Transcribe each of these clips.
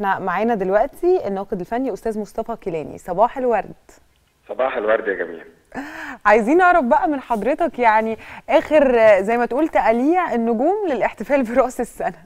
احنا معانا دلوقتي الناقد الفني استاذ مصطفى كيلاني صباح الورد صباح الورد يا جميل عايزين نعرف بقى من حضرتك يعني اخر آه، زي ما تقول تقاليع النجوم للاحتفال براس السنه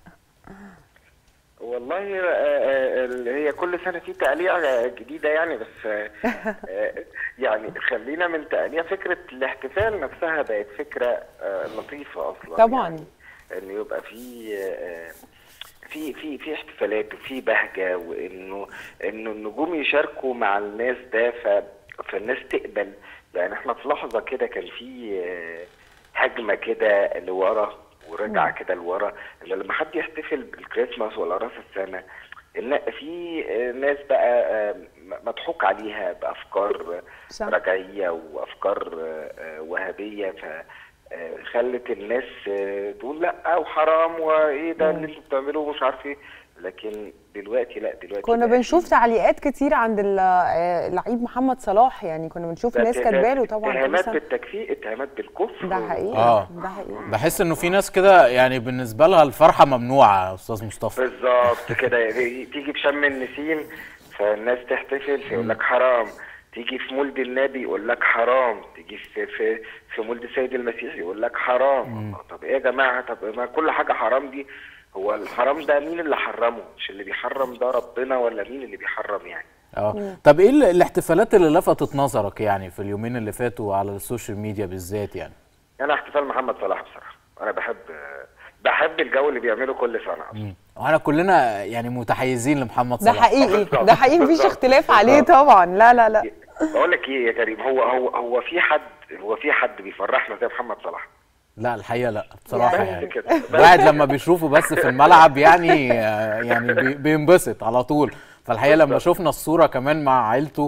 والله آه، آه، ال- هي كل سنه في تقاليع آه، جديده يعني بس آه، آه، يعني خلينا من تقاليع فكره الاحتفال نفسها بقت فكره آه، لطيفه اصلا طبعاً. يعني ان يبقى في آه، في في في احتفالات وفي بهجه وانه انه النجوم يشاركوا مع الناس ده ف فالناس تقبل يعني احنا في لحظه كده كان في آه، هجمه كده لورا ورجعه كده لورا إن لما حد يحتفل بالكريسماس ولا راس السنه لا في آه، ناس بقى آه، م- مضحوك عليها بافكار صح. رجعيه وافكار آه، آه، وهابيه ف آه، خلت الناس آه، تقول لا وحرام وايه ده اللي انتوا بتعملوه مش عارف ايه لكن دلوقتي لا دلوقتي كنا بقى بنشوف في- تعليقات كتير عند ال- آه، اللعيب محمد صلاح يعني كنا بنشوف ده ناس اتهامات- كاتباله طبعا كل اتهامات سنة. بالتكفير اتهامات بالكفر ده حقيقي آه. ده حقيقي بحس انه في ناس كده يعني بالنسبه لها الفرحه ممنوعه يا استاذ مصطفى بالظبط كده يعني تيجي في شم النسيم فالناس تحتفل فيقول لك حرام تيجي في مولد النبي يقول لك حرام تيجي في في في مولد السيد المسيح يقول لك حرام طب ايه يا جماعه طب ما كل حاجه حرام دي هو الحرام ده مين اللي حرمه مش اللي بيحرم ده ربنا ولا مين اللي بيحرم يعني اه طب ايه ال- الاحتفالات اللي لفتت نظرك يعني في اليومين اللي فاتوا على السوشيال ميديا بالذات يعني انا احتفال محمد صلاح بصراحه انا بحب بحب الجو اللي بيعمله كل سنه أصلاً. واحنا كلنا يعني متحيزين لمحمد ده صلاح حقيقي بالظبط، ده حقيقي مفيش بالظبط، اختلاف عليه بالظبط. طبعا لا لا لا بقول لك ايه يا كريم هو هو هو في حد هو في حد بيفرحنا زي محمد صلاح لا الحقيقه لا بصراحه يعني- يعني, بس كده الواحد لما بيشوفه بس في الملعب يعني آه، يعني بي- بينبسط على طول فالحقيقه لما بالظبط. شفنا الصوره كمان مع عيلته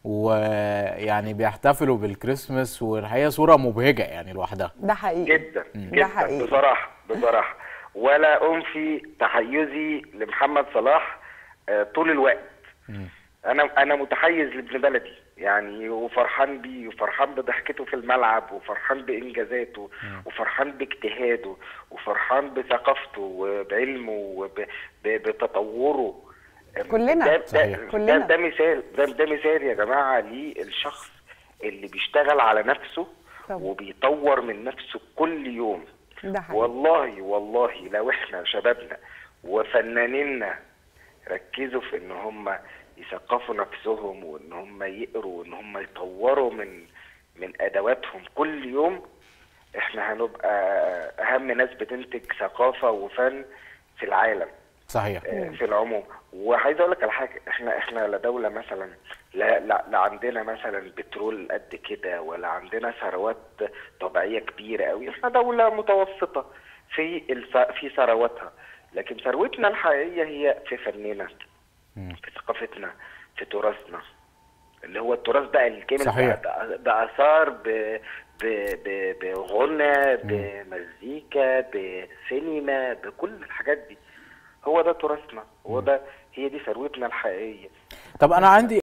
ويعني بيحتفلوا بالكريسماس والحقيقه صوره مبهجه يعني لوحدها ده حقيقي جدا ده جدا حقيقي. بصراحه بصراحه ولا انفي تحيزي لمحمد صلاح آه، طول الوقت انا انا متحيز لابن بلدي يعني وفرحان بيه وفرحان بضحكته في الملعب وفرحان بانجازاته وفرحان باجتهاده وفرحان بثقافته وبعلمه وبتطوره كلنا. ده, ده, صحيح. كلنا. ده, ده مثال ده, ده مثال يا جماعه للشخص اللي بيشتغل على نفسه طبعا. وبيطور من نفسه كل يوم ده حقيقي والله والله لو احنا شبابنا وفنانينا ركزوا في ان هم يثقفوا نفسهم وان هم يقروا وان هم يطوروا من من ادواتهم كل يوم احنا هنبقى اهم ناس بتنتج ثقافه وفن في العالم صحيح آه، في العموم وعايز اقول لك على حاجه احنا احنا لا دوله مثلا لا لا, لا عندنا مثلا بترول قد كده ولا عندنا ثروات طبيعيه كبيره قوي احنا دوله متوسطه في الف... في ثرواتها لكن ثروتنا الحقيقيه هي في فننا في ثقافتنا في تراثنا اللي هو التراث بقى الكامل صحيح. بقى- بآثار ب... ب... ب... بغنى بمزيكا بسينما بكل الحاجات دي هو ده تراثنا هو ده هي دي ثروتنا الحقيقيه طب انا عندي